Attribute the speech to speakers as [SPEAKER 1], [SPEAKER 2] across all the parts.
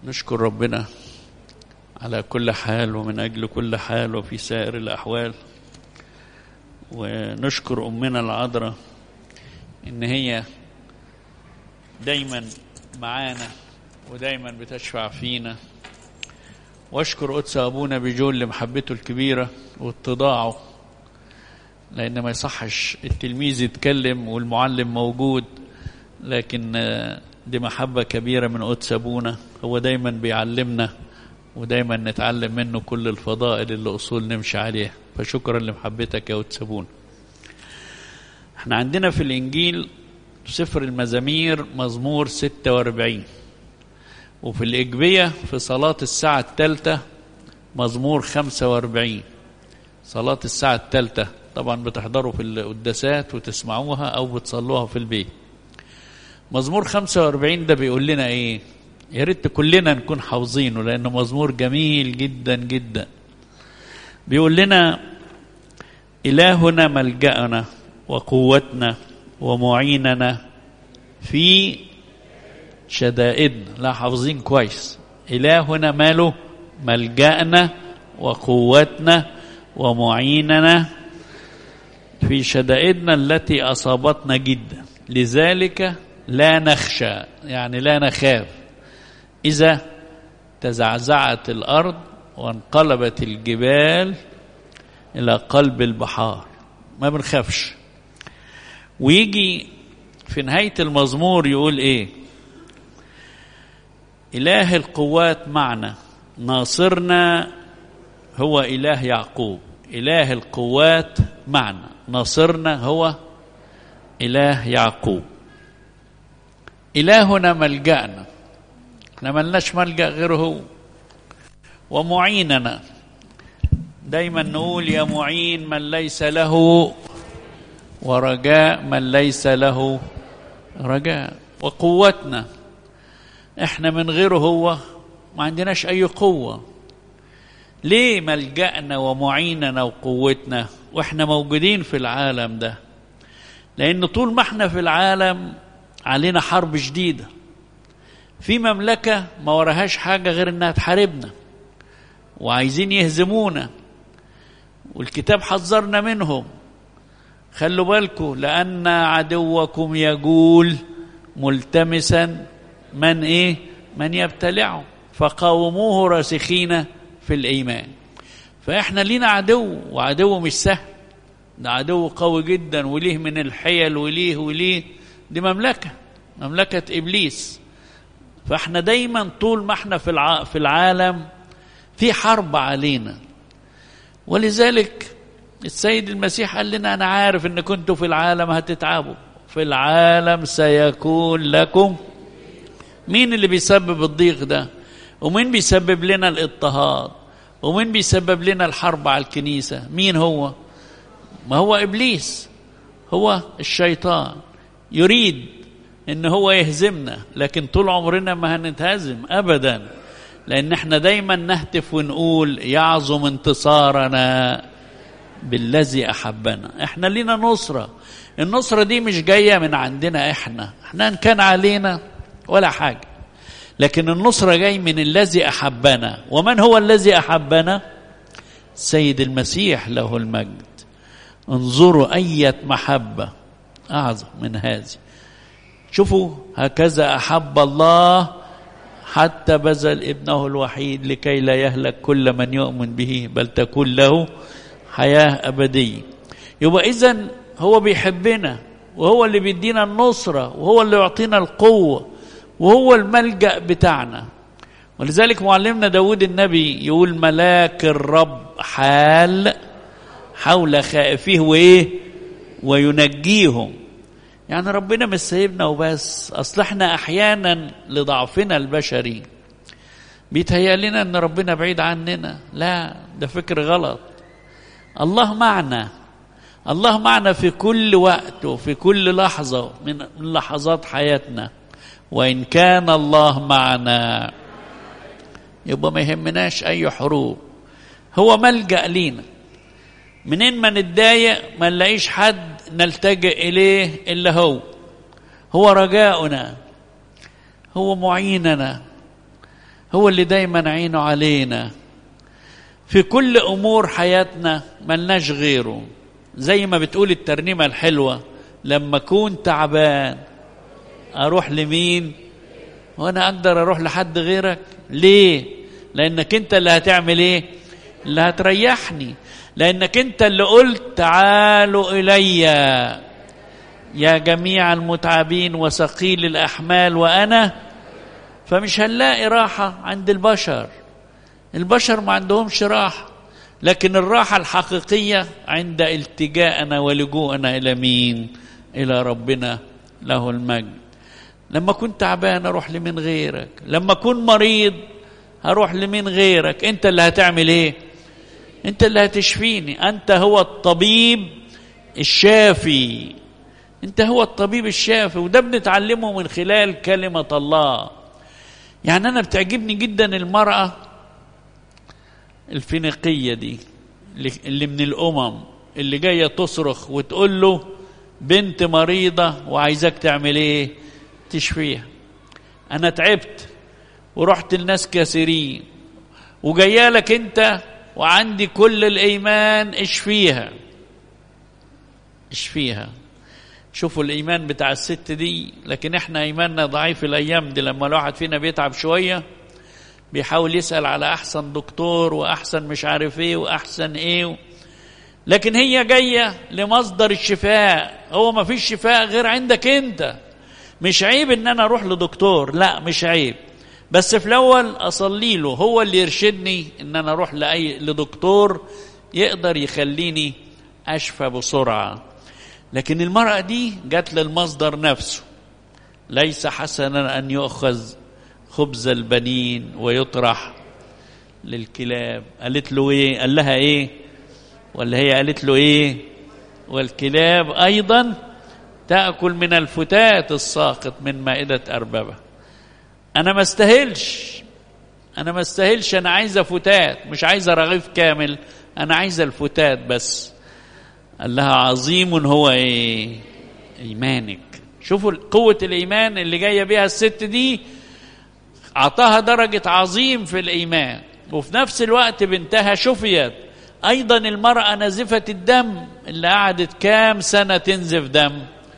[SPEAKER 1] نشكر ربنا على كل حال ومن أجل كل حال وفي سائر الأحوال ونشكر أمنا العذراء إن هي دايما معانا ودايما بتشفع فينا واشكر قدس أبونا بجول لمحبته الكبيرة واتضاعه لأن ما يصحش التلميذ يتكلم والمعلم موجود لكن دي محبة كبيرة من قدس أبونا هو دايما بيعلمنا ودايما نتعلم منه كل الفضائل اللي أصول نمشي عليها فشكرا لمحبتك يا قدس أبونا احنا عندنا في الإنجيل سفر المزامير مزمور 46 وفي الإجبية في صلاة الساعة الثالثة مزمور 45 صلاة الساعة الثالثة طبعا بتحضروا في القداسات وتسمعوها أو بتصلوها في البيت مزمور 45 ده بيقول لنا ايه يا ريت كلنا نكون حافظينه لانه مزمور جميل جدا جدا بيقول لنا الهنا ملجانا وقوتنا ومعيننا في شدائدنا لا حافظين كويس الهنا ماله ملجانا وقوتنا ومعيننا في شدائدنا التي اصابتنا جدا لذلك لا نخشى يعني لا نخاف إذا تزعزعت الأرض وانقلبت الجبال إلى قلب البحار ما بنخافش ويجي في نهاية المزمور يقول إيه إله القوات معنا ناصرنا هو إله يعقوب إله القوات معنا ناصرنا هو إله يعقوب إلهنا ملجأنا احنا ملناش ملجأ غيره هو ومعيننا دايما نقول يا معين من ليس له ورجاء من ليس له رجاء وقوتنا احنا من غيره هو ما عندناش اي قوة ليه ملجأنا ومعيننا وقوتنا واحنا موجودين في العالم ده لان طول ما احنا في العالم علينا حرب شديدة في مملكة ما وراهاش حاجة غير انها تحاربنا وعايزين يهزمونا والكتاب حذرنا منهم خلوا بالكم لأن عدوكم يقول ملتمسا من ايه من يبتلعه فقاوموه راسخين في الإيمان فإحنا لينا عدو وعدو مش سهل ده عدو قوي جدا وليه من الحيل وليه وليه دي مملكة مملكة إبليس فاحنا دايما طول ما احنا في الع... في العالم في حرب علينا ولذلك السيد المسيح قال لنا انا عارف ان كنتوا في العالم هتتعبوا في العالم سيكون لكم مين اللي بيسبب الضيق ده ومين بيسبب لنا الاضطهاد ومين بيسبب لنا الحرب على الكنيسة مين هو ما هو إبليس هو الشيطان يريد ان هو يهزمنا لكن طول عمرنا ما هنتهزم ابدا لان احنا دايما نهتف ونقول يعظم انتصارنا بالذي احبنا احنا لينا نصره النصره دي مش جايه من عندنا احنا احنا ان كان علينا ولا حاجه لكن النصره جاي من الذي احبنا ومن هو الذي احبنا سيد المسيح له المجد انظروا اية محبه أعظم من هذه شوفوا هكذا أحب الله حتى بذل ابنه الوحيد لكي لا يهلك كل من يؤمن به بل تكون له حياة أبدية يبقى إذا هو بيحبنا وهو اللي بيدينا النصرة وهو اللي يعطينا القوة وهو الملجأ بتاعنا ولذلك معلمنا داود النبي يقول ملاك الرب حال حول خائفيه وإيه وينجيهم يعني ربنا مش سايبنا وبس اصل احنا احيانا لضعفنا البشري بيتهيأ لنا ان ربنا بعيد عننا لا ده فكر غلط الله معنا الله معنا في كل وقت وفي كل لحظة من لحظات حياتنا وإن كان الله معنا يبقى ما يهمناش أي حروب هو ملجأ لينا منين ما نتضايق ما نلاقيش حد نلتجئ إليه إلا هو هو رجاؤنا هو معيننا هو اللي دايما عينه علينا في كل امور حياتنا ملناش غيره زي ما بتقول الترنيمه الحلوه لما اكون تعبان اروح لمين وانا اقدر اروح لحد غيرك ليه لانك انت اللي هتعمل ايه اللي هتريحني لانك انت اللي قلت تعالوا الي يا جميع المتعبين وثقيل الاحمال وانا فمش هنلاقي راحه عند البشر البشر ما عندهمش راحه لكن الراحه الحقيقيه عند التجاءنا ولجوءنا الى مين الى ربنا له المجد لما كنت تعبان اروح لمن غيرك لما اكون مريض هروح لمين غيرك انت اللي هتعمل ايه انت اللي هتشفيني انت هو الطبيب الشافي انت هو الطبيب الشافي وده بنتعلمه من خلال كلمه الله يعني انا بتعجبني جدا المراه الفينيقيه دي اللي من الامم اللي جايه تصرخ وتقول له بنت مريضه وعايزاك تعمل ايه تشفيها انا تعبت ورحت لناس كثيرين وجايه لك انت وعندي كل الايمان اشفيها اشفيها شوفوا الايمان بتاع الست دي لكن احنا ايماننا ضعيف الايام دي لما الواحد فينا بيتعب شويه بيحاول يسال على احسن دكتور واحسن مش عارف ايه واحسن ايه لكن هي جايه لمصدر الشفاء هو ما فيش شفاء غير عندك انت مش عيب ان انا اروح لدكتور لا مش عيب بس في الاول اصلي له هو اللي يرشدني ان انا اروح لاي لدكتور يقدر يخليني اشفى بسرعه لكن المراه دي جت للمصدر نفسه ليس حسنا ان يؤخذ خبز البنين ويطرح للكلاب قالت له ايه قال لها ايه ولا هي قالت له ايه والكلاب ايضا تاكل من الفتات الساقط من مائده اربابه انا ما استاهلش انا ما استاهلش انا عايزه فتات مش عايزه رغيف كامل انا عايزه الفتات بس قال لها عظيم هو ايه ايمانك شوفوا قوه الايمان اللي جايه بيها الست دي اعطاها درجه عظيم في الايمان وفي نفس الوقت بنتها شفيت ايضا المراه نازفه الدم اللي قعدت كام سنه تنزف دم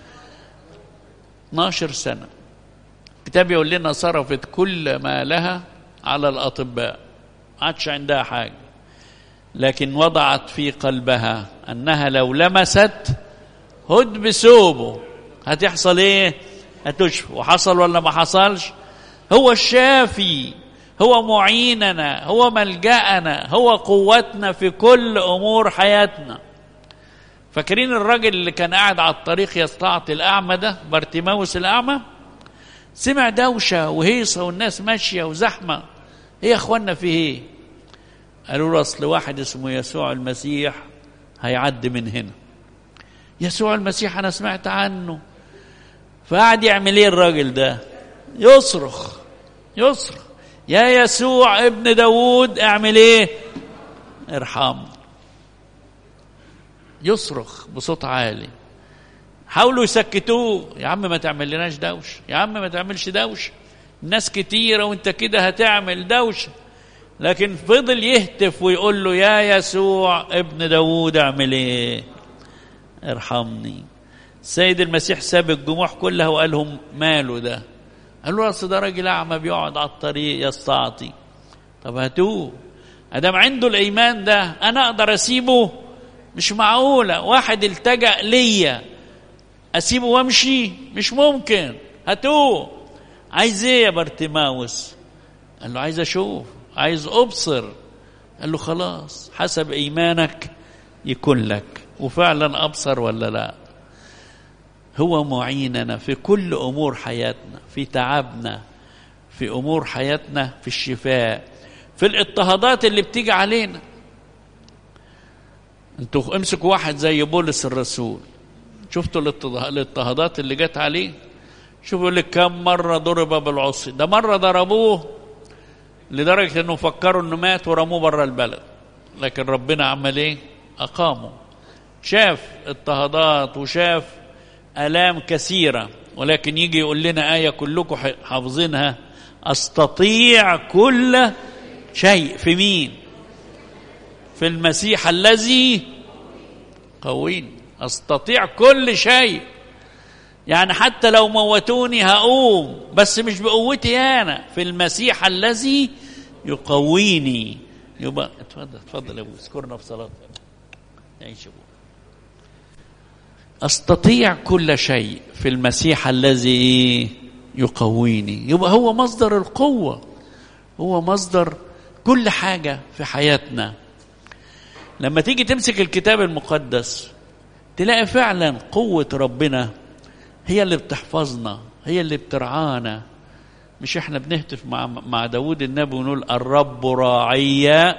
[SPEAKER 1] 12 سنه الكتاب يقول لنا صرفت كل ما لها على الاطباء ما عادش عندها حاجه لكن وضعت في قلبها انها لو لمست هد بثوبه هتحصل ايه هتشفى وحصل ولا ما حصلش هو الشافي هو معيننا هو ملجانا هو قوتنا في كل امور حياتنا فاكرين الراجل اللي كان قاعد على الطريق يستعطي الاعمى ده بارتيماوس الاعمى سمع دوشه وهيصه والناس ماشيه وزحمه ايه يا اخوانا في ايه قالوا له اصل واحد اسمه يسوع المسيح هيعدي من هنا يسوع المسيح انا سمعت عنه فقعد يعمل ايه الراجل ده يصرخ يصرخ يا يسوع ابن داوود اعمل ايه ارحمني يصرخ بصوت عالي حاولوا يسكتوه يا عم ما تعمل لناش دوشه يا عم ما تعملش دوشه الناس كتيره وانت كده هتعمل دوشه لكن فضل يهتف ويقول له يا يسوع ابن داوود اعمل ايه ارحمني السيد المسيح ساب الجموع كلها وقال لهم ماله ده قال له اصل ده راجل اعمى بيقعد على الطريق يستعطي طب هاتوه ادام عنده الايمان ده انا اقدر اسيبه مش معقوله واحد التجا ليا اسيبه وامشي مش ممكن هاتوه عايز ايه يا بارتيماوس قال له عايز اشوف عايز ابصر قال له خلاص حسب ايمانك يكون لك وفعلا ابصر ولا لا هو معيننا في كل امور حياتنا في تعبنا في امور حياتنا في الشفاء في الاضطهادات اللي بتيجي علينا انتوا امسكوا واحد زي بولس الرسول شفتوا الاضطهادات اللي جت عليه شوفوا يقول لك كم مره ضرب بالعصي ده مره ضربوه لدرجه انه فكروا انه مات ورموه بره البلد لكن ربنا عمل ايه اقامه شاف اضطهادات وشاف الام كثيره ولكن يجي يقول لنا ايه كلكم حافظينها استطيع كل شيء في مين في المسيح الذي قويني استطيع كل شيء يعني حتى لو موتوني هقوم بس مش بقوتي انا في المسيح الذي يقويني يبقى اتفضل اتفضل يا ابو اذكرنا في صلاه يعيش ابو استطيع كل شيء في المسيح الذي يقويني يبقى هو مصدر القوه هو مصدر كل حاجه في حياتنا لما تيجي تمسك الكتاب المقدس تلاقي فعلا قوه ربنا هي اللي بتحفظنا هي اللي بترعانا مش احنا بنهتف مع مع داود النبي ونقول الرب راعي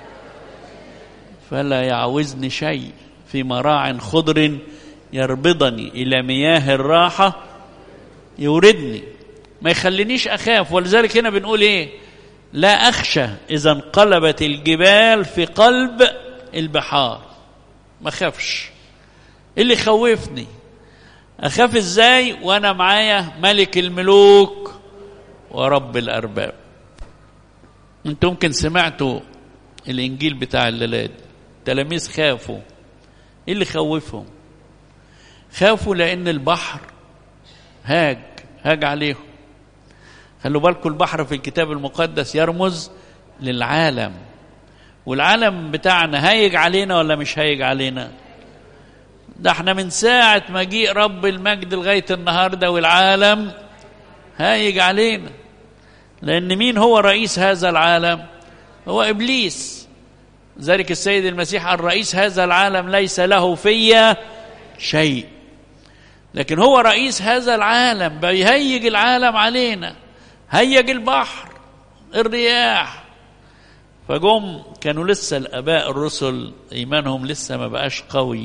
[SPEAKER 1] فلا يعوزني شيء في مراع خضر يربضني الى مياه الراحه يوردني ما يخلينيش اخاف ولذلك هنا بنقول ايه لا اخشى اذا انقلبت الجبال في قلب البحار ما خافش إيه اللي خوفني اخاف ازاي وانا معايا ملك الملوك ورب الارباب انتم ممكن سمعتوا الانجيل بتاع الليلات تلاميذ خافوا ايه اللي خوفهم خافوا لان البحر هاج هاج عليهم خلوا بالكم البحر في الكتاب المقدس يرمز للعالم والعالم بتاعنا هايج علينا ولا مش هايج علينا ده احنا من ساعة مجيء رب المجد لغاية النهاردة والعالم هايج علينا لأن مين هو رئيس هذا العالم هو إبليس ذلك السيد المسيح الرئيس هذا العالم ليس له في شيء لكن هو رئيس هذا العالم بيهيج العالم علينا هيج البحر الرياح فجم كانوا لسه الاباء الرسل ايمانهم لسه ما بقاش قوي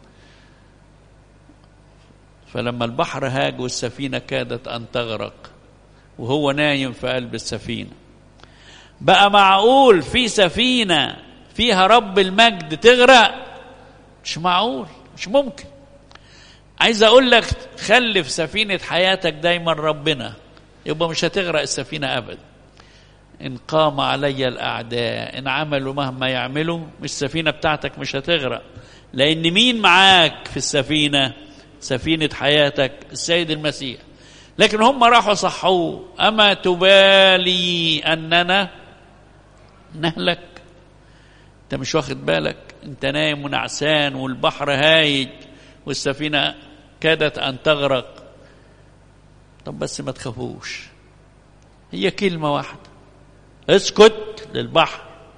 [SPEAKER 1] فلما البحر هاج والسفينه كادت ان تغرق وهو نايم في قلب السفينه بقى معقول في سفينه فيها رب المجد تغرق مش معقول مش ممكن عايز اقول لك خلي في سفينه حياتك دايما ربنا يبقى مش هتغرق السفينه ابدا ان قام علي الاعداء ان عملوا مهما يعملوا مش السفينه بتاعتك مش هتغرق لان مين معاك في السفينه سفينه حياتك السيد المسيح لكن هم راحوا صحوه اما تبالي اننا نهلك انت مش واخد بالك انت نايم ونعسان والبحر هايج والسفينه كادت ان تغرق طب بس ما تخافوش هي كلمه واحده اسكت للبحر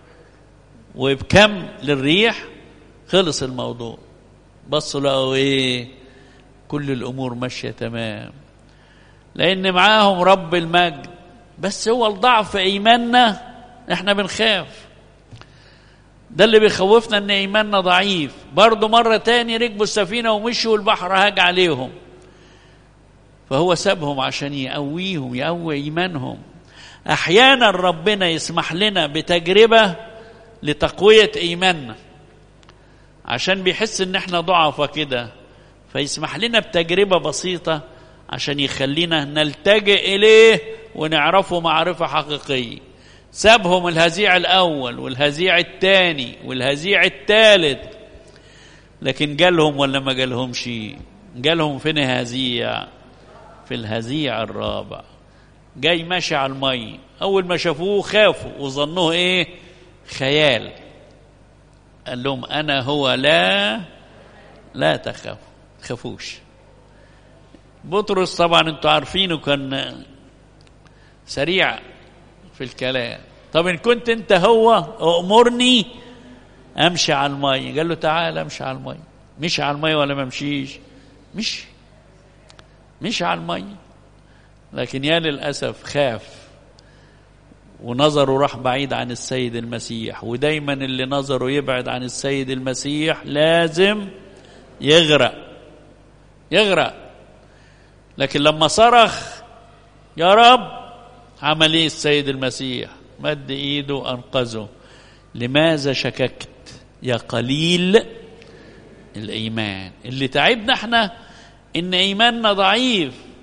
[SPEAKER 1] وبكم للريح خلص الموضوع بصوا لقوا ايه كل الامور ماشيه تمام لان معاهم رب المجد بس هو الضعف ايماننا احنا بنخاف ده اللي بيخوفنا ان ايماننا ضعيف برضه مرة تاني ركبوا السفينة ومشوا والبحر هاج عليهم فهو سابهم عشان يقويهم يقوي ايمانهم احيانا ربنا يسمح لنا بتجربة لتقوية ايماننا عشان بيحس ان احنا ضعفة كده فيسمح لنا بتجربة بسيطة عشان يخلينا نلتجئ اليه ونعرفه معرفة حقيقية سابهم الهزيع الاول والهزيع الثاني والهزيع الثالث لكن جالهم ولا ما جالهمش جالهم فين هزيع في الهزيع الرابع جاي ماشي على المي اول ما شافوه خافوا وظنوه ايه خيال قال لهم انا هو لا لا تخافوا تخافوش بطرس طبعا انتوا عارفينه كان سريع في الكلام طب ان كنت انت هو امرني امشي على المي قال له تعال امشي على المي مشي على المي ولا ما مشيش مشي مشي على المي لكن يا للاسف خاف ونظره راح بعيد عن السيد المسيح ودايما اللي نظره يبعد عن السيد المسيح لازم يغرق يغرق لكن لما صرخ يا رب عمل ايه السيد المسيح مد ايده انقذه لماذا شككت يا قليل الايمان اللي تعبنا احنا ان ايماننا ضعيف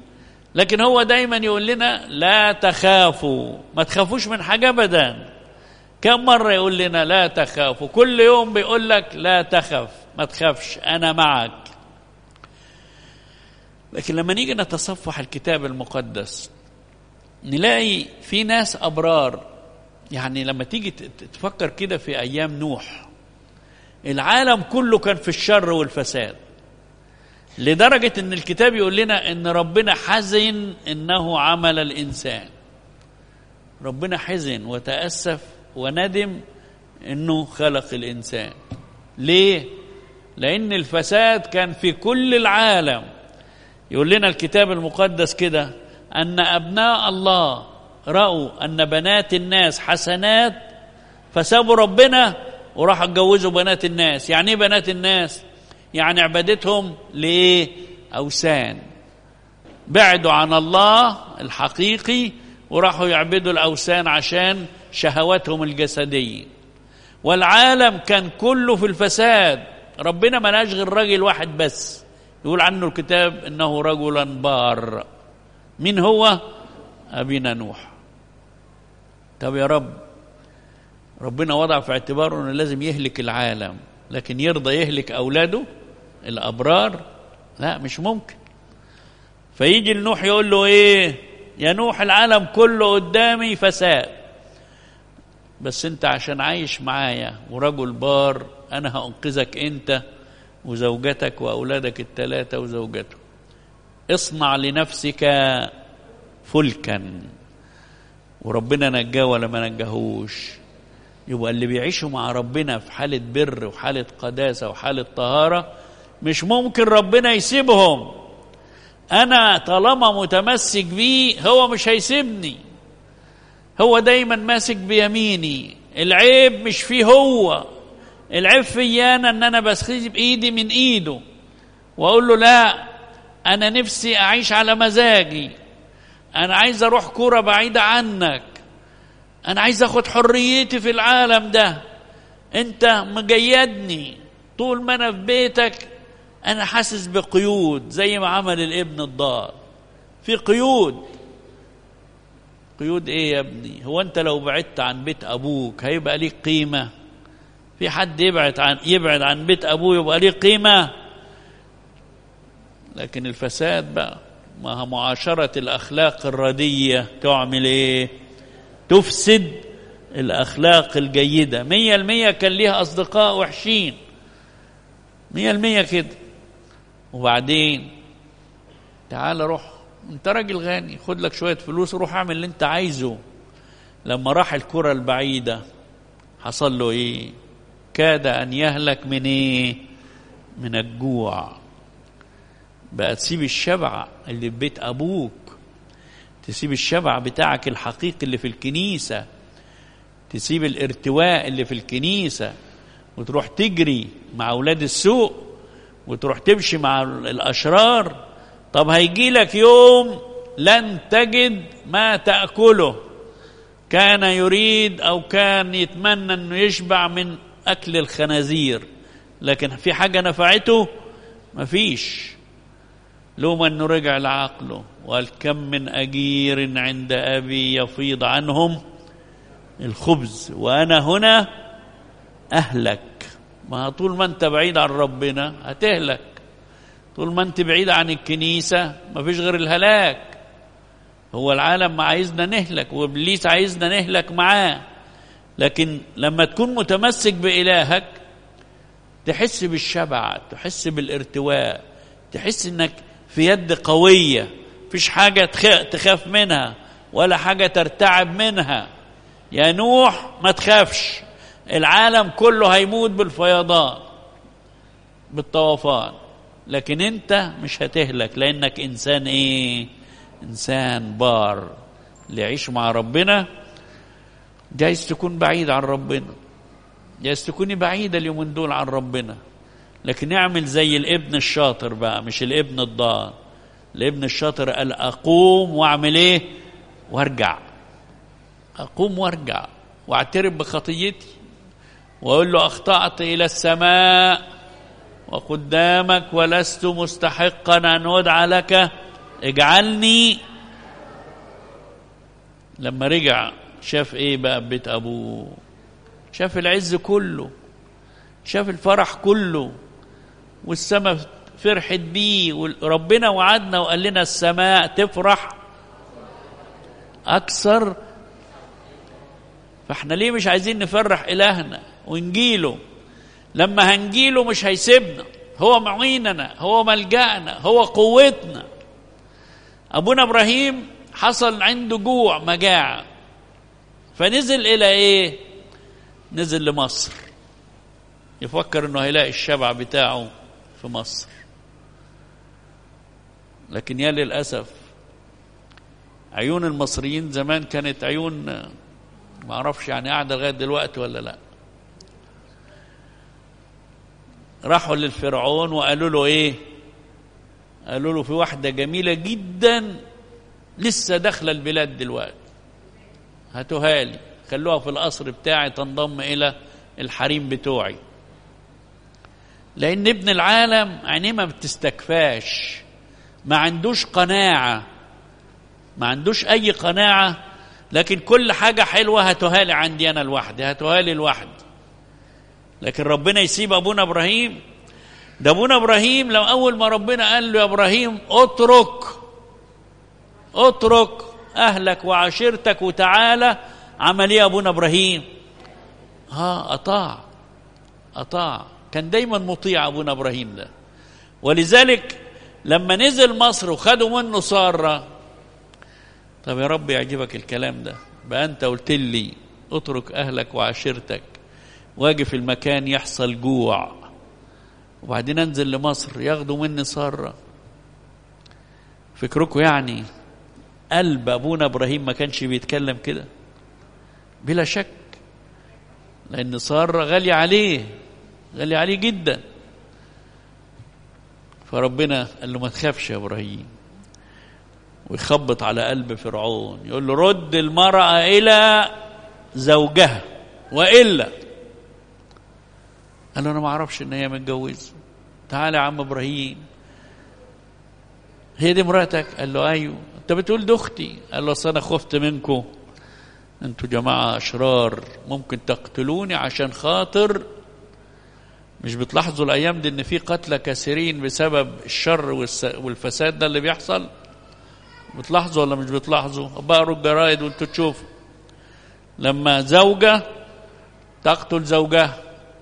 [SPEAKER 1] لكن هو دايما يقول لنا لا تخافوا ما تخافوش من حاجة أبدا كم مرة يقول لنا لا تخافوا كل يوم بيقول لك لا تخف ما تخافش أنا معك لكن لما نيجي نتصفح الكتاب المقدس نلاقي في ناس أبرار يعني لما تيجي تفكر كده في أيام نوح العالم كله كان في الشر والفساد لدرجة ان الكتاب يقول لنا ان ربنا حزن انه عمل الانسان ربنا حزن وتأسف وندم انه خلق الانسان ليه لان الفساد كان في كل العالم يقول لنا الكتاب المقدس كده ان ابناء الله راوا ان بنات الناس حسنات فسابوا ربنا وراحوا اتجوزوا بنات الناس يعني ايه بنات الناس يعني عبادتهم لايه اوثان بعدوا عن الله الحقيقي وراحوا يعبدوا الاوثان عشان شهواتهم الجسديه والعالم كان كله في الفساد ربنا ملاش غير راجل واحد بس يقول عنه الكتاب انه رجلا بار مين هو ابينا نوح طب يا رب ربنا وضع في اعتباره انه لازم يهلك العالم لكن يرضى يهلك اولاده الابرار لا مش ممكن فيجي لنوح يقول له ايه يا نوح العالم كله قدامي فساد بس انت عشان عايش معايا ورجل بار انا هانقذك انت وزوجتك واولادك الثلاثه وزوجته اصنع لنفسك فلكا وربنا نجاه ولا ما نجاهوش يبقى اللي بيعيشوا مع ربنا في حالة بر وحالة قداسة وحالة طهارة مش ممكن ربنا يسيبهم أنا طالما متمسك بيه هو مش هيسيبني هو دايما ماسك بيميني العيب مش فيه هو العيب فيا أنا إن أنا بسخيز بإيدي من إيده وأقول له لا أنا نفسي أعيش على مزاجي أنا عايز أروح كورة بعيدة عنك أنا عايز أخد حريتي في العالم ده أنت مجيدني طول ما أنا في بيتك أنا حاسس بقيود زي ما عمل الابن الضال في قيود قيود إيه يا ابني هو أنت لو بعدت عن بيت أبوك هيبقى ليك قيمة في حد يبعد عن يبعد عن بيت أبوه يبقى ليه قيمة لكن الفساد بقى ما معاشرة الأخلاق الردية تعمل إيه تفسد الأخلاق الجيدة مية المية كان ليها أصدقاء وحشين مية المية كده وبعدين تعال روح انت راجل غني خد لك شوية فلوس روح اعمل اللي انت عايزه لما راح الكرة البعيدة حصل له ايه كاد ان يهلك من ايه من الجوع بقى تسيب الشبع اللي في بيت ابوك تسيب الشبع بتاعك الحقيقي اللي في الكنيسة تسيب الارتواء اللي في الكنيسة وتروح تجري مع أولاد السوق وتروح تمشي مع الأشرار طب هيجي لك يوم لن تجد ما تأكله كان يريد أو كان يتمنى أنه يشبع من أكل الخنازير لكن في حاجة نفعته مفيش لوم أنه رجع لعقله وقال كم من أجير عند أبي يفيض عنهم الخبز وأنا هنا أهلك ما طول ما أنت بعيد عن ربنا هتهلك طول ما أنت بعيد عن الكنيسة ما فيش غير الهلاك هو العالم عايزنا نهلك وإبليس عايزنا نهلك معاه لكن لما تكون متمسك بإلهك تحس بالشبع تحس بالارتواء تحس انك في يد قوية فيش حاجة تخاف منها ولا حاجة ترتعب منها يا نوح ما تخافش العالم كله هيموت بالفيضان بالطوفان لكن انت مش هتهلك لانك انسان ايه انسان بار اللي يعيش مع ربنا جايز تكون بعيد عن ربنا جايز تكوني بعيدة اليومين دول عن ربنا لكن اعمل زي الابن الشاطر بقى مش الابن الضال الابن الشاطر قال اقوم واعمل ايه وارجع اقوم وارجع واعترف بخطيتي واقول له اخطات الى السماء وقدامك ولست مستحقا ان ادعى لك اجعلني لما رجع شاف ايه بقى بيت ابوه شاف العز كله شاف الفرح كله والسماء فرحت بيه وربنا وعدنا وقال لنا السماء تفرح اكثر فاحنا ليه مش عايزين نفرح الهنا ونجيله لما هنجيله مش هيسيبنا هو معيننا هو ملجأنا هو قوتنا ابونا ابراهيم حصل عنده جوع مجاعه فنزل الى ايه نزل لمصر يفكر انه هيلاقي الشبع بتاعه في مصر لكن يا للاسف عيون المصريين زمان كانت عيون ما اعرفش يعني قاعده لغايه دلوقتي ولا لا راحوا للفرعون وقالوا له ايه قالوا له في واحده جميله جدا لسه داخله البلاد دلوقتي هاتوها لي خلوها في القصر بتاعي تنضم الى الحريم بتوعي لان ابن العالم عينيه ما بتستكفاش ما عندوش قناعه ما عندوش اي قناعه لكن كل حاجه حلوه هاتوها لي عندي انا لوحدي هاتوها لي لوحدي لكن ربنا يسيب ابونا ابراهيم ده ابونا ابراهيم لو اول ما ربنا قال له يا ابراهيم اترك اترك اهلك وعشيرتك وتعالى عمل ايه ابونا ابراهيم ها اطاع اطاع كان دايما مطيع ابونا ابراهيم ده ولذلك لما نزل مصر وخدوا منه ساره طب يا رب يعجبك الكلام ده بقى انت قلت لي اترك اهلك وعشيرتك واجي في المكان يحصل جوع وبعدين انزل لمصر ياخدوا مني ساره فكركم يعني قلب ابونا ابراهيم ما كانش بيتكلم كده بلا شك لان ساره غاليه عليه غاليه عليه جدا فربنا قال له ما تخافش يا ابراهيم ويخبط على قلب فرعون يقول له رد المراه الى زوجها والا قال له انا ما اعرفش ان هي متجوزه تعالى يا عم ابراهيم هي دي مراتك قال له ايوه انت بتقول دي اختي قال له اصل انا خفت منكم انتوا جماعه اشرار ممكن تقتلوني عشان خاطر مش بتلاحظوا الايام دي ان في قتلى كثيرين بسبب الشر والفساد ده اللي بيحصل بتلاحظوا ولا مش بتلاحظوا بقروا الجرايد وانتوا تشوفوا لما زوجه تقتل زوجها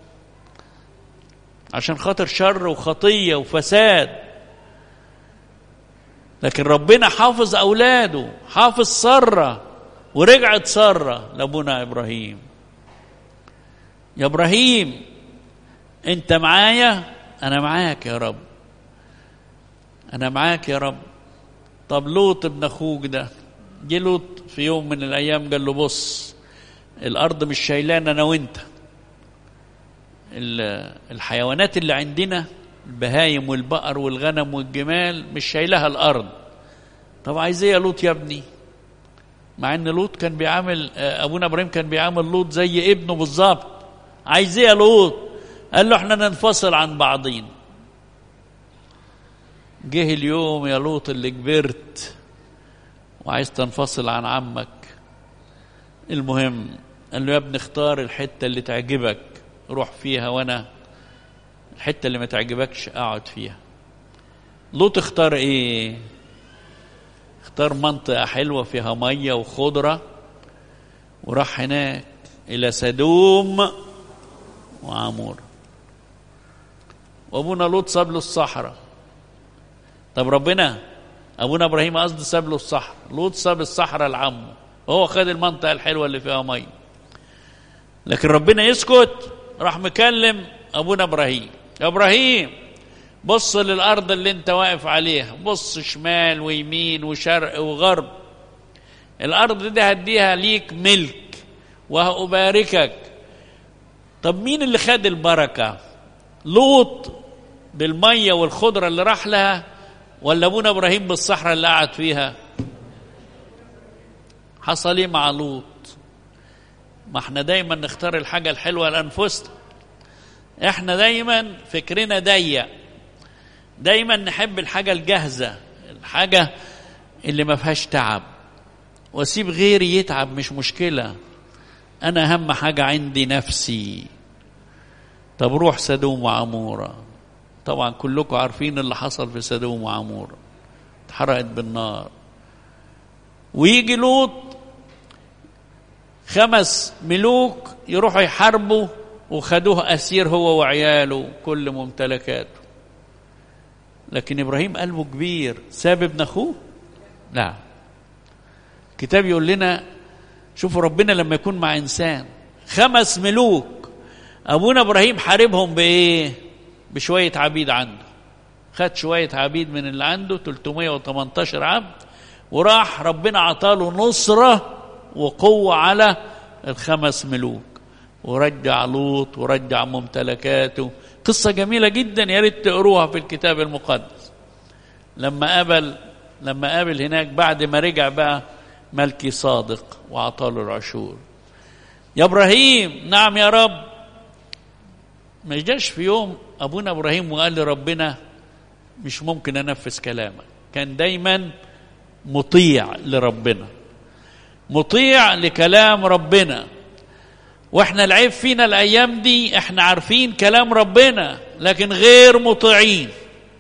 [SPEAKER 1] عشان خاطر شر وخطيه وفساد لكن ربنا حافظ اولاده حافظ ساره ورجعت ساره لابونا ابراهيم يا ابراهيم انت معايا انا معاك يا رب انا معاك يا رب طب لوط ابن اخوك ده جه لوط في يوم من الايام قال له بص الارض مش شايلانا انا وانت الحيوانات اللي عندنا البهايم والبقر والغنم والجمال مش شايلها الارض طب عايز ايه يا لوط يا ابني مع ان لوط كان بيعامل ابونا ابراهيم كان بيعامل لوط زي ابنه بالظبط عايز ايه يا لوط قال له احنا ننفصل عن بعضين جه اليوم يا لوط اللي كبرت وعايز تنفصل عن عمك المهم قال له يا ابني اختار الحته اللي تعجبك روح فيها وانا الحته اللي ما تعجبكش اقعد فيها لوط اختار ايه اختار منطقه حلوه فيها ميه وخضره وراح هناك الى سدوم وعمور وابونا لوط ساب له الصحراء طب ربنا ابونا ابراهيم قصده ساب له الصحراء لوط ساب الصحراء لعمه وهو خد المنطقه الحلوه اللي فيها ميه لكن ربنا يسكت راح مكلم ابونا ابراهيم يا ابراهيم بص للارض اللي انت واقف عليها بص شمال ويمين وشرق وغرب الارض دي هديها ليك ملك وهأباركك طب مين اللي خد البركه لوط بالميه والخضره اللي راح لها ولا ابونا ابراهيم بالصحراء اللي قعد فيها حصل ايه مع لوط ما احنا دايما نختار الحاجه الحلوه لانفسنا احنا دايما فكرنا ضيق دايما نحب الحاجه الجاهزه الحاجة اللي ما فيهاش تعب واسيب غيري يتعب مش مشكلة أنا أهم حاجة عندي نفسي طب روح سدوم وعمورة طبعا كلكم عارفين اللي حصل في سدوم وعمورة اتحرقت بالنار ويجي لوط خمس ملوك يروحوا يحاربوا وخدوه أسير هو وعياله كل ممتلكاته لكن إبراهيم قلبه كبير ساب ابن أخوه لا الكتاب يقول لنا شوفوا ربنا لما يكون مع إنسان خمس ملوك أبونا إبراهيم حاربهم بإيه بشوية عبيد عنده خد شوية عبيد من اللي عنده 318 عبد وراح ربنا عطاله نصرة وقوة على الخمس ملوك ورجع لوط ورجع ممتلكاته قصة جميلة جدا يا ريت تقروها في الكتاب المقدس لما قابل لما قابل هناك بعد ما رجع بقى ملكي صادق وعطاله العشور يا ابراهيم نعم يا رب ما جاش في يوم ابونا ابراهيم وقال لربنا مش ممكن انفذ كلامك كان دايما مطيع لربنا مطيع لكلام ربنا واحنا العيب فينا الايام دي احنا عارفين كلام ربنا لكن غير مطيعين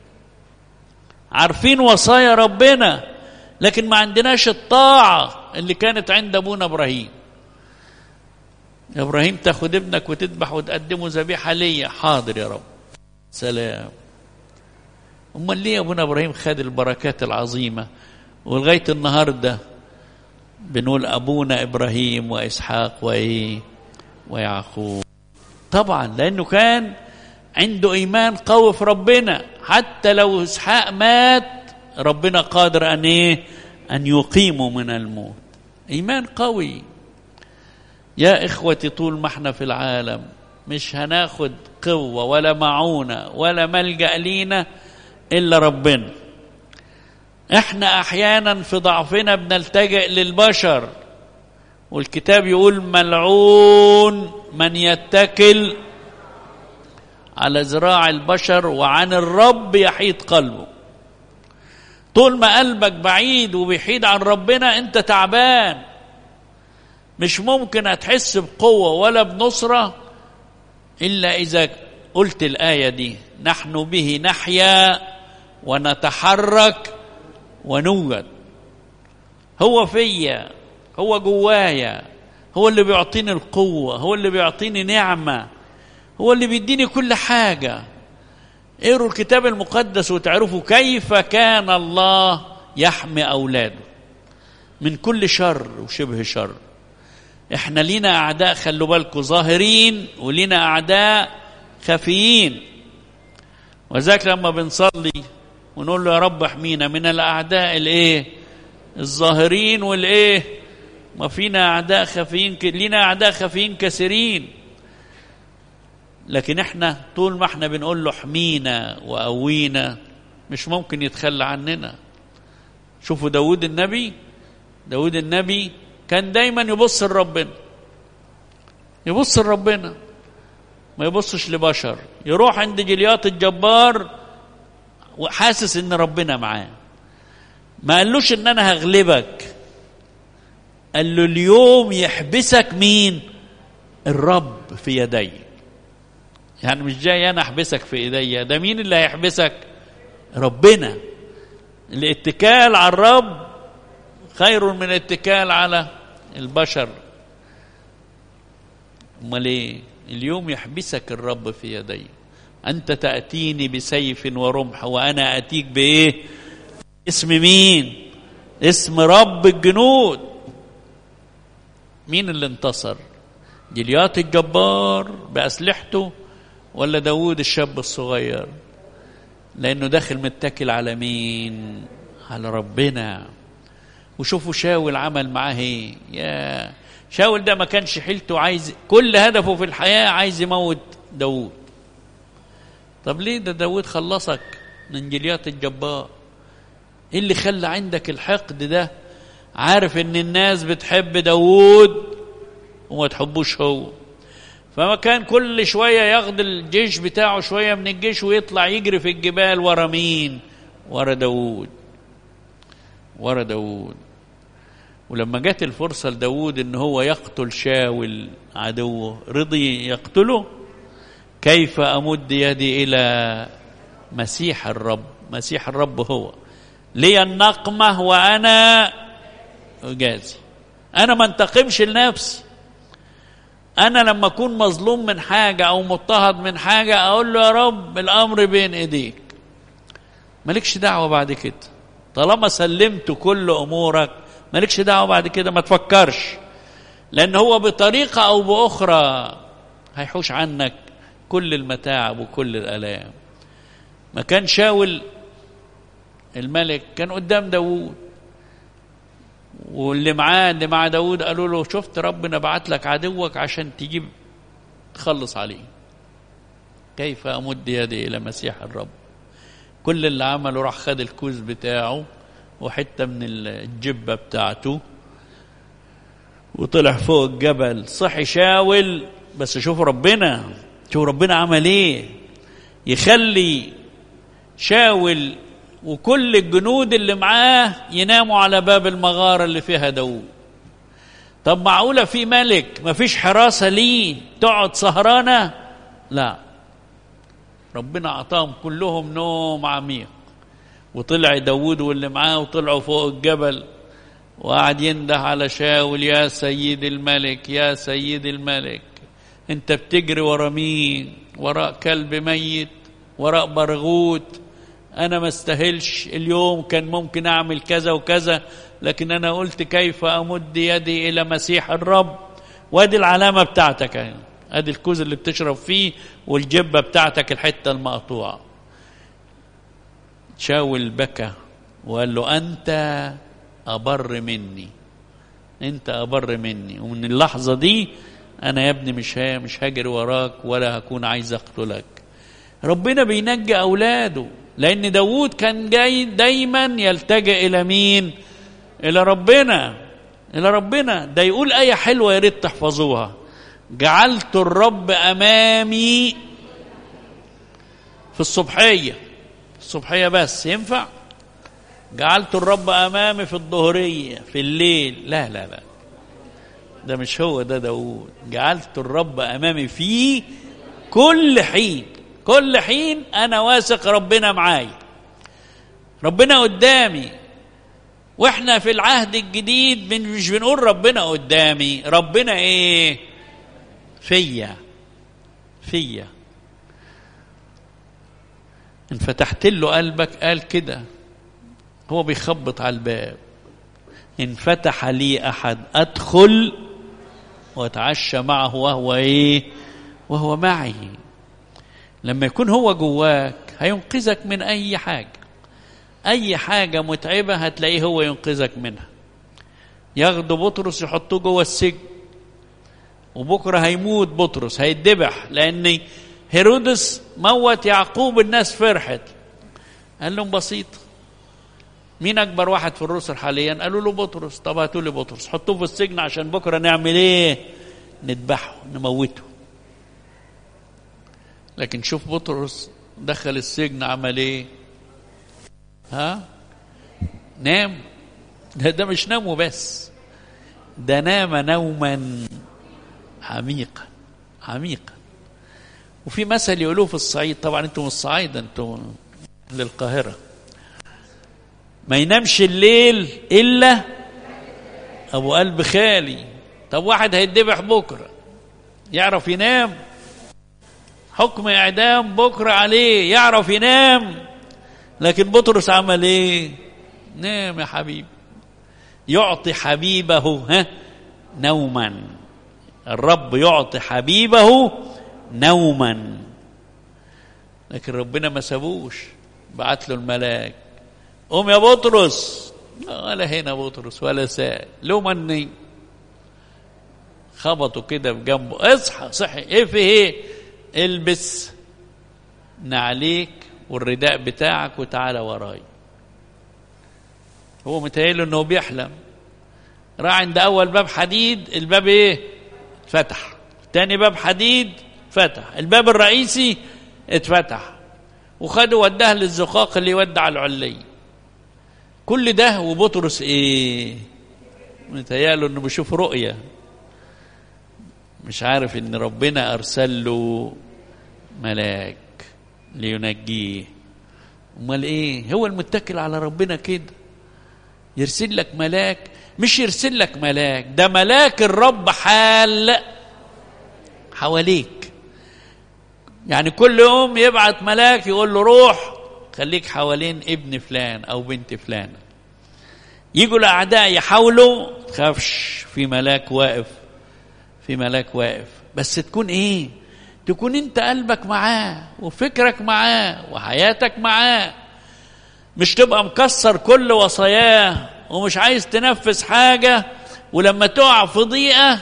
[SPEAKER 1] عارفين وصايا ربنا لكن ما عندناش الطاعه اللي كانت عند ابونا ابراهيم يا ابراهيم تاخد ابنك وتذبح وتقدمه ذبيحه ليا حاضر يا رب سلام امال ليه ابونا ابراهيم خد البركات العظيمه ولغايه النهارده بنقول ابونا ابراهيم واسحاق وايه ويعقوب طبعا لانه كان عنده ايمان قوي في ربنا حتى لو اسحاق مات ربنا قادر ان ايه ان يقيمه من الموت ايمان قوي يا اخوتي طول ما احنا في العالم مش هناخد قوه ولا معونه ولا ملجا لينا الا ربنا احنا احيانا في ضعفنا بنلتجئ للبشر والكتاب يقول ملعون من يتكل على ذراع البشر وعن الرب يحيد قلبه طول ما قلبك بعيد وبيحيد عن ربنا انت تعبان مش ممكن هتحس بقوة ولا بنصرة إلا إذا قلت الآية دي نحن به نحيا ونتحرك ونوجد هو فيا هو جوايا هو اللي بيعطيني القوة هو اللي بيعطيني نعمة هو اللي بيديني كل حاجة اقروا الكتاب المقدس وتعرفوا كيف كان الله يحمي أولاده من كل شر وشبه شر احنا لينا أعداء خلوا بالكم ظاهرين ولينا أعداء خفيين وذاك لما بنصلي ونقول له يا رب احمينا من الأعداء الايه الظاهرين والايه ما فينا أعداء خفيين ك... لينا أعداء خفيين كثيرين لكن احنا طول ما احنا بنقول له احمينا وقوينا مش ممكن يتخلى عننا شوفوا داود النبي داود النبي كان دايما يبص لربنا يبص لربنا ما يبصش لبشر يروح عند جليات الجبار وحاسس ان ربنا معاه ما قالوش ان انا هغلبك قال له اليوم يحبسك مين الرب في يدي يعني مش جاي انا احبسك في ايديا ده مين اللي هيحبسك ربنا الاتكال على الرب خير من الاتكال على البشر امال ايه اليوم يحبسك الرب في يدي انت تاتيني بسيف ورمح وانا اتيك بايه اسم مين اسم رب الجنود مين اللي انتصر جليات الجبار بأسلحته ولا داود الشاب الصغير لأنه داخل متكل على مين على ربنا وشوفوا شاول عمل معاه ايه يا شاول ده ما كانش حيلته عايز كل هدفه في الحياة عايز يموت داود طب ليه ده داود خلصك من جليات الجبار ايه اللي خلى عندك الحقد ده عارف ان الناس بتحب داود وما تحبوش هو فما كان كل شوية ياخد الجيش بتاعه شوية من الجيش ويطلع يجري في الجبال ورا مين ورا داود ورا داود ولما جت الفرصة لداود ان هو يقتل شاول عدوه رضي يقتله كيف امد يدي الى مسيح الرب مسيح الرب هو لي النقمة وانا اجازي انا ما انتقمش لنفسي انا لما اكون مظلوم من حاجة او مضطهد من حاجة اقول له يا رب الامر بين ايديك مالكش دعوة بعد كده طالما سلمت كل امورك مالكش دعوه بعد كده ما تفكرش لان هو بطريقه او باخرى هيحوش عنك كل المتاعب وكل الالام ما كان شاول الملك كان قدام داوود واللي معاه اللي مع داوود قالوا له شفت ربنا بعت لك عدوك عشان تجيب تخلص عليه كيف امد يدي الى مسيح الرب كل اللي عمله راح خد الكوز بتاعه وحته من الجبه بتاعته وطلع فوق الجبل صحي شاول بس شوف ربنا شوف ربنا عمل ايه يخلي شاول وكل الجنود اللي معاه يناموا على باب المغاره اللي فيها داوود طب معقوله في ملك مفيش حراسه ليه تقعد سهرانه لا ربنا اعطاهم كلهم نوم عميق وطلع داود واللي معاه وطلعوا فوق الجبل وقعد ينده على شاول يا سيد الملك يا سيد الملك انت بتجري ورا مين وراء كلب ميت وراء برغوت انا ما استاهلش اليوم كان ممكن اعمل كذا وكذا لكن انا قلت كيف امد يدي الى مسيح الرب وادي العلامه بتاعتك اهي ادي الكوز اللي بتشرب فيه والجبه بتاعتك الحته المقطوعه شاول بكى وقال له أنت أبر مني أنت أبر مني ومن اللحظة دي أنا يا ابني مش مش هاجر وراك ولا هكون عايز أقتلك ربنا بينجي أولاده لأن داوود كان جاي دايما يلتجئ إلى مين؟ إلى ربنا إلى ربنا ده يقول آية حلوة يا ريت تحفظوها جعلت الرب أمامي في الصبحيه الصبحية بس ينفع جعلت الرب أمامي في الظهرية في الليل لا لا لا ده مش هو ده داود جعلت الرب أمامي في كل حين كل حين أنا واثق ربنا معايا ربنا قدامي واحنا في العهد الجديد مش بنقول ربنا قدامي ربنا ايه فيا فيا ان فتحت له قلبك قال كده هو بيخبط على الباب ان فتح لي احد ادخل واتعشى معه وهو ايه وهو معي لما يكون هو جواك هينقذك من اي حاجه اي حاجه متعبه هتلاقيه هو ينقذك منها ياخدوا بطرس يحطوه جوه السجن وبكره هيموت بطرس هيتذبح لان هيرودس موت يعقوب الناس فرحت قال لهم بسيط مين اكبر واحد في الرسل حاليا قالوا له بطرس طب هاتوا لي بطرس حطوه في السجن عشان بكره نعمل ايه نذبحه نموته لكن شوف بطرس دخل السجن عمل ايه ها نام ده, ده مش نام وبس ده نام نوما عميقا عميقا وفي مثل يقولوه في الصعيد طبعا انتم الصعيد انتم للقاهرة ما ينامش الليل إلا أبو قلب خالي طب واحد هيتذبح بكرة يعرف ينام حكم إعدام بكرة عليه يعرف ينام لكن بطرس عمل إيه نام يا حبيبي يعطي حبيبه ها نوما الرب يعطي حبيبه نوما لكن ربنا ما سابوش بعت له الملاك قوم يا بطرس ولا هنا بطرس ولا سائل له مني خبطوا كده في جنبه اصحى صحي ايه في ايه البس نعليك والرداء بتاعك وتعالى وراي هو متهيأله انه بيحلم راح عند اول باب حديد الباب ايه فتح تاني باب حديد فتح الباب الرئيسي اتفتح وخده وداه للزقاق اللي يودع العلي كل ده وبطرس ايه متهيأله انه بيشوف رؤية مش عارف ان ربنا ارسل له ملاك لينجيه امال ايه هو المتكل على ربنا كده يرسل لك ملاك مش يرسل لك ملاك ده ملاك الرب حال حواليك يعني كل يوم يبعت ملاك يقول له روح خليك حوالين ابن فلان او بنت فلان يجوا الاعداء يحاولوا تخافش في ملاك واقف في ملاك واقف بس تكون ايه تكون انت قلبك معاه وفكرك معاه وحياتك معاه مش تبقى مكسر كل وصاياه ومش عايز تنفذ حاجة ولما تقع في ضيقة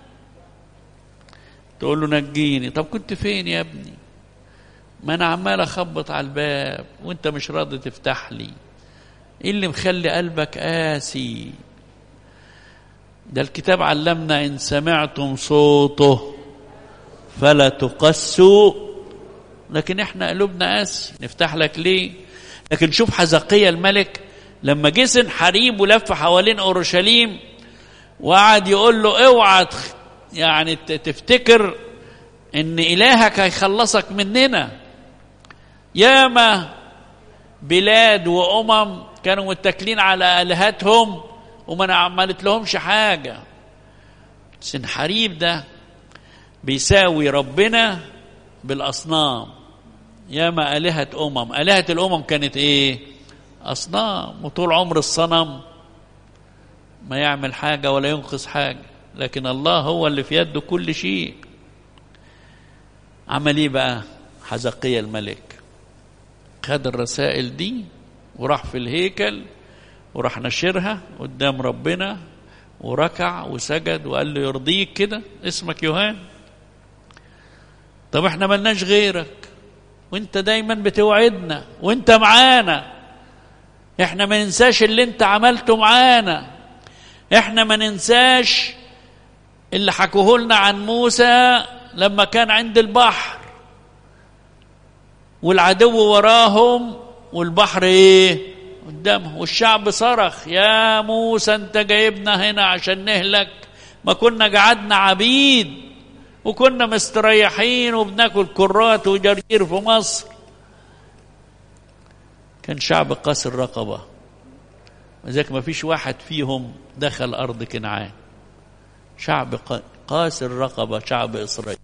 [SPEAKER 1] تقول له نجيني طب كنت فين يا ابني ما انا عمال اخبط على الباب وانت مش راضي تفتح لي ايه اللي مخلي قلبك قاسي ده الكتاب علمنا ان سمعتم صوته فلا تقسوا لكن احنا قلوبنا قاسي نفتح لك ليه لكن شوف حزقية الملك لما جه سنحريب ولف حوالين اورشليم وقعد يقول له اوعى يعني تفتكر ان الهك هيخلصك مننا ياما بلاد وامم كانوا متكلين على الهتهم وما عملت لهمش حاجه سنحريب ده بيساوي ربنا بالاصنام ياما الهه امم الهه الامم كانت ايه اصنام وطول عمر الصنم ما يعمل حاجه ولا ينقذ حاجه لكن الله هو اللي في يده كل شيء عمل ايه بقى حزقية الملك خد الرسائل دي وراح في الهيكل وراح نشرها قدام ربنا وركع وسجد وقال له يرضيك كده اسمك يوهان طب احنا ملناش غيرك وانت دايما بتوعدنا وانت معانا احنا ما ننساش اللي انت عملته معانا احنا ما ننساش اللي حكوه لنا عن موسى لما كان عند البحر والعدو وراهم والبحر ايه قدامهم والشعب صرخ يا موسى انت جايبنا هنا عشان نهلك ما كنا قعدنا عبيد وكنا مستريحين وبناكل كرات وجرجير في مصر كان شعب قاسي الرقبة وذلك ما فيش واحد فيهم دخل أرض كنعان شعب قاسي الرقبة شعب إسرائيل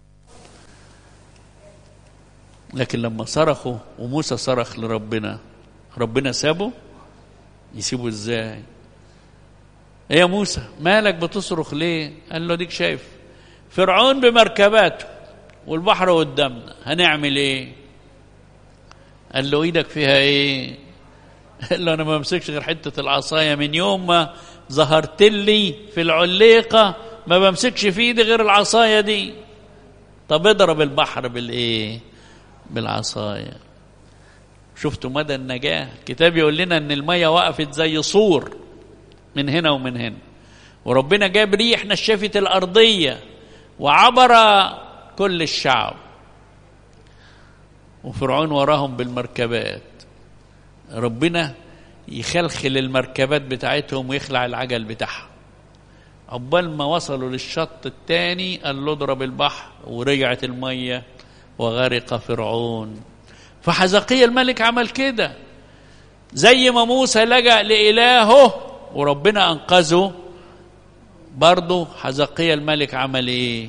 [SPEAKER 1] لكن لما صرخوا وموسى صرخ لربنا ربنا سابه يسيبه ازاي ايه يا موسى مالك بتصرخ ليه قال له ديك شايف فرعون بمركباته والبحر قدامنا هنعمل ايه قال له ايدك فيها ايه قال له انا ما بمسكش غير حته العصايه من يوم ما ظهرت لي في العليقه ما بمسكش في ايدي غير العصايه دي طب اضرب البحر بالايه بالعصايه شفتوا مدى النجاه الكتاب يقول لنا ان الميه وقفت زي صور من هنا ومن هنا وربنا جاب ريح نشفت الارضيه وعبر كل الشعب وفرعون وراهم بالمركبات ربنا يخلخل المركبات بتاعتهم ويخلع العجل بتاعها عقبال ما وصلوا للشط الثاني قال له اضرب البحر ورجعت الميه وغرق فرعون فحزقية الملك عمل كده زي ما موسى لجأ لإلهه وربنا أنقذه برضه حزقية الملك عمل إيه؟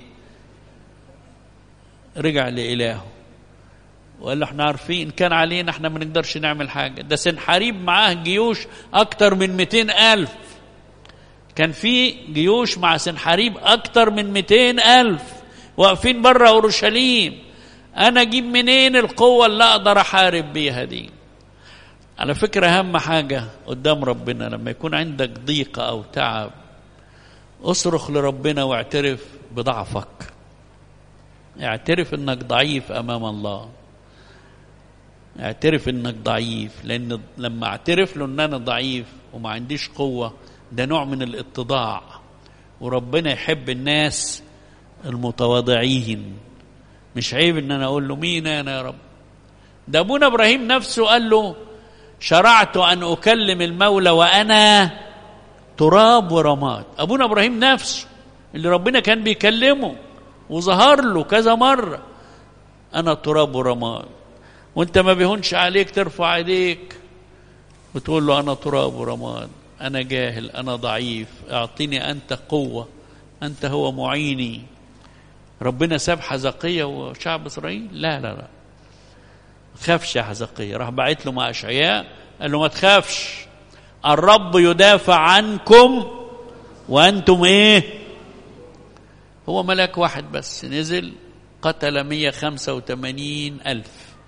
[SPEAKER 1] رجع لإلهه وقال له احنا عارفين كان علينا احنا ما نقدرش نعمل حاجة ده سنحريب معاه جيوش أكتر من 200 ألف كان في جيوش مع سنحريب أكتر من 200 ألف واقفين بره أورشليم أنا أجيب منين القوة اللي أقدر أحارب بيها دي على فكرة أهم حاجة قدام ربنا لما يكون عندك ضيقة أو تعب اصرخ لربنا واعترف بضعفك اعترف انك ضعيف امام الله اعترف انك ضعيف لان لما اعترف له ان انا ضعيف وما عنديش قوه ده نوع من الاتضاع وربنا يحب الناس المتواضعين مش عيب ان انا اقول له مين انا يا رب ده ابونا ابراهيم نفسه قال له شرعت أن أكلم المولى وأنا تراب ورماد أبونا إبراهيم نفسه اللي ربنا كان بيكلمه وظهر له كذا مرة أنا تراب ورماد وانت ما بيهونش عليك ترفع ايديك وتقول له أنا تراب ورماد أنا جاهل أنا ضعيف أعطني أنت قوة أنت هو معيني ربنا ساب حزقية وشعب إسرائيل لا لا لا خافش يا حزقية راح بعت له مع أشعياء قال له ما تخافش الرب يدافع عنكم وأنتم إيه هو ملاك واحد بس نزل قتل 185 ألف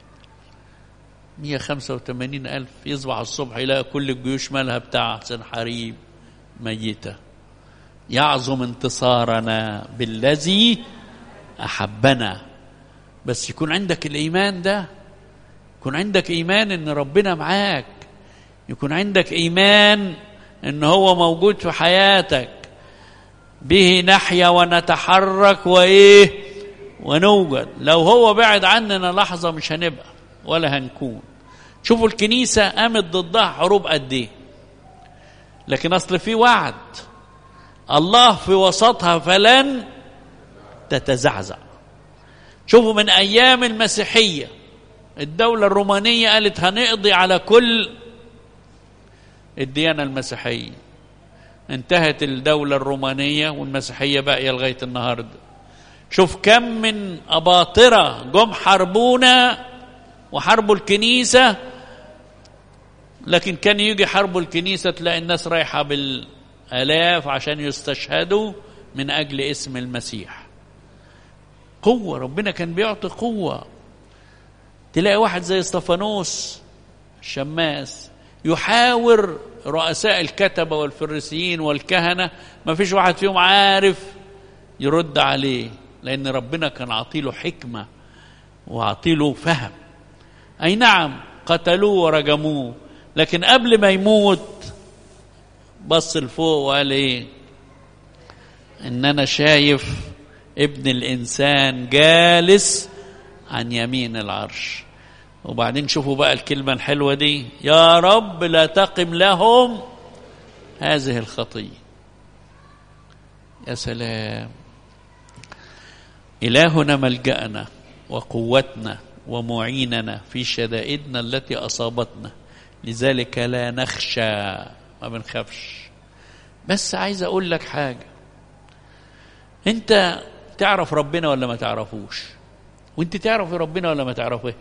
[SPEAKER 1] 185 ألف يصبح الصبح يلاقي كل الجيوش مالها بتاع سنحاريب ميتة يعظم انتصارنا بالذي أحبنا بس يكون عندك الإيمان ده يكون عندك إيمان إن ربنا معاك يكون عندك إيمان إن هو موجود في حياتك به نحيا ونتحرك وإيه ونوجد لو هو بعد عننا لحظة مش هنبقى ولا هنكون شوفوا الكنيسة قامت ضدها حروب قد إيه لكن أصل في وعد الله في وسطها فلن تتزعزع شوفوا من أيام المسيحية الدولة الرومانية قالت هنقضي على كل الديانة المسيحية انتهت الدولة الرومانية والمسيحية باقية لغاية النهاردة شوف كم من أباطرة جم حاربونا وحاربوا الكنيسة لكن كان يجي حربوا الكنيسة تلاقي الناس رايحة بالآلاف عشان يستشهدوا من أجل اسم المسيح قوة ربنا كان بيعطي قوة تلاقي واحد زي استفانوس الشماس يحاور رؤساء الكتبة والفريسيين والكهنة ما فيش واحد فيهم عارف يرد عليه لأن ربنا كان عطيله حكمة وعطيله فهم أي نعم قتلوه ورجموه لكن قبل ما يموت بص لفوق وقال ايه ان انا شايف ابن الانسان جالس عن يمين العرش وبعدين شوفوا بقى الكلمة الحلوة دي يا رب لا تقم لهم هذه الخطية يا سلام إلهنا ملجأنا وقوتنا ومعيننا في شدائدنا التي أصابتنا لذلك لا نخشى ما بنخافش بس عايز أقول لك حاجة أنت تعرف ربنا ولا ما تعرفوش وانت تعرف ربنا ولا ما تعرفوش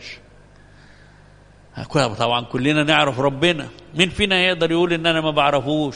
[SPEAKER 1] طبعا كلنا نعرف ربنا مين فينا يقدر يقول ان انا ما بعرفوش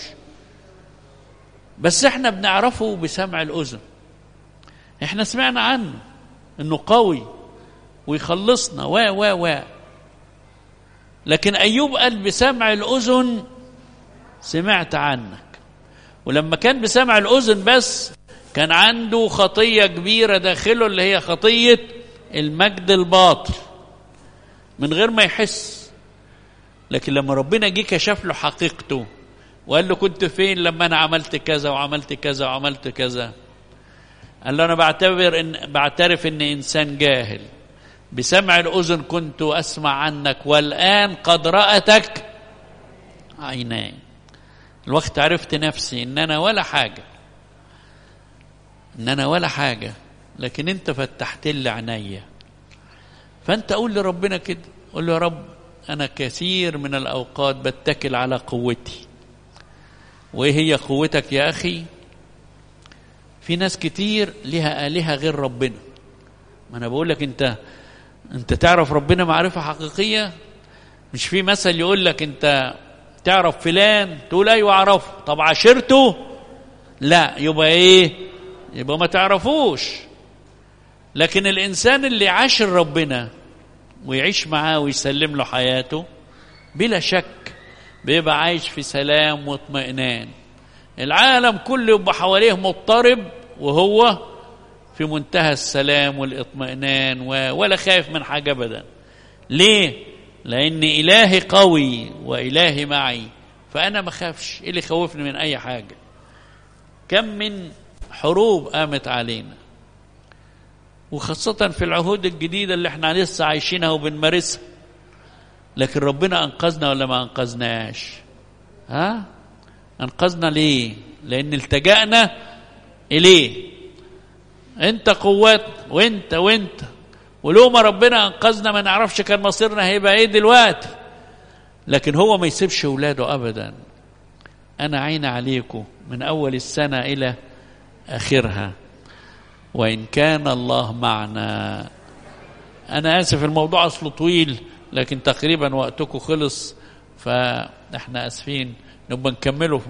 [SPEAKER 1] بس احنا بنعرفه بسمع الاذن احنا سمعنا عنه انه قوي ويخلصنا و و و لكن ايوب قال بسمع الاذن سمعت عنك ولما كان بسمع الاذن بس كان عنده خطيه كبيره داخله اللي هي خطيه المجد الباطل من غير ما يحس لكن لما ربنا جه كشف له حقيقته وقال له كنت فين لما انا عملت كذا وعملت كذا وعملت كذا قال له انا بعتبر ان بعترف اني انسان جاهل بسمع الاذن كنت اسمع عنك والان قد راتك عيناي الوقت عرفت نفسي ان انا ولا حاجه ان انا ولا حاجه لكن انت فتحت لي عينيا فانت قول لربنا كده قول له يا رب انا كثير من الاوقات بتكل على قوتي وايه هي قوتك يا اخي في ناس كتير لها الهه غير ربنا ما انا بقول لك انت انت تعرف ربنا معرفه حقيقيه مش في مثل يقول لك انت تعرف فلان تقول ايوه اعرفه طب عشرته لا يبقى ايه يبقى ما تعرفوش لكن الانسان اللي عاشر ربنا ويعيش معاه ويسلم له حياته بلا شك بيبقى عايش في سلام واطمئنان العالم كله يبقى حواليه مضطرب وهو في منتهى السلام والاطمئنان ولا خايف من حاجه ابدا ليه لان الهي قوي والهي معي فانا ما خافش ايه اللي يخوفني من اي حاجه كم من حروب قامت علينا وخاصة في العهود الجديدة اللي احنا لسه عايشينها وبنمارسها لكن ربنا انقذنا ولا ما انقذناش ها انقذنا ليه لان التجأنا اليه انت قوات وانت وانت ولو ما ربنا انقذنا ما نعرفش كان مصيرنا هيبقى ايه دلوقتي لكن هو ما يسيبش اولاده ابدا انا عين عليكم من اول السنه الى اخرها وان كان الله معنا انا اسف الموضوع اصله طويل لكن تقريبا وقتكم خلص فاحنا اسفين نبقى نكمله